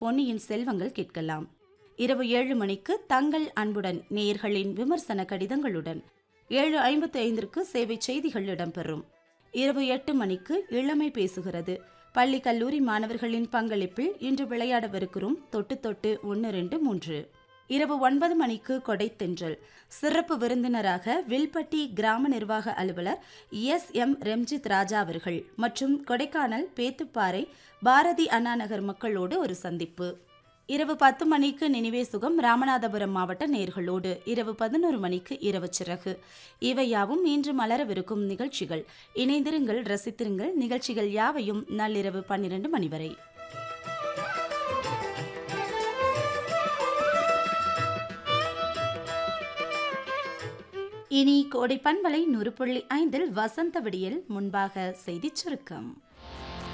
பொன்னியின் செல்வங்கள் கேட்கலாம் இரவு ஏழு மணிக்கு தங்கள் அன்புடன் நேயர்களின் விமர்சன கடிதங்களுடன் ஏழு ஐம்பத்தி ஐந்திற்கு சேவை செய்திகள் இடம்பெறும் இரவு எட்டு மணிக்கு இளமை பேசுகிறது பள்ளி கல்லூரி மாணவர்களின் பங்களிப்பில் இன்று விளையாடவிருக்கிறோம் தொட்டு தொட்டு ஒன்று ரெண்டு மூன்று இரவு ஒன்பது மணிக்கு கொடைத்தென்றல் சிறப்பு விருந்தினராக வில்பட்டி கிராம நிர்வாக அலுவலர் எஸ் எம் ரெம்ஜித் ராஜா அவர்கள் மற்றும் கொடைக்கானல் பேத்துப்பாறை பாரதி அண்ணா நகர் மக்களோடு ஒரு சந்திப்பு இரவு பத்து மணிக்கு நினைவே சுகம் ராமநாதபுரம் மாவட்ட நேர்களோடு இரவு பதினோரு மணிக்கு இரவு சிறகு இவையாவும் இன்று மலரவிருக்கும் நிகழ்ச்சிகள் இணைந்திருங்கள் ரசித்திருங்கள் நிகழ்ச்சிகள் யாவையும் நள்ளிரவு பன்னிரண்டு மணி வரை இனி கோடை பண்பலை நூறு புள்ளி ஐந்தில் வசந்த விடியல் முன்பாக செய்திச் சுருக்கம்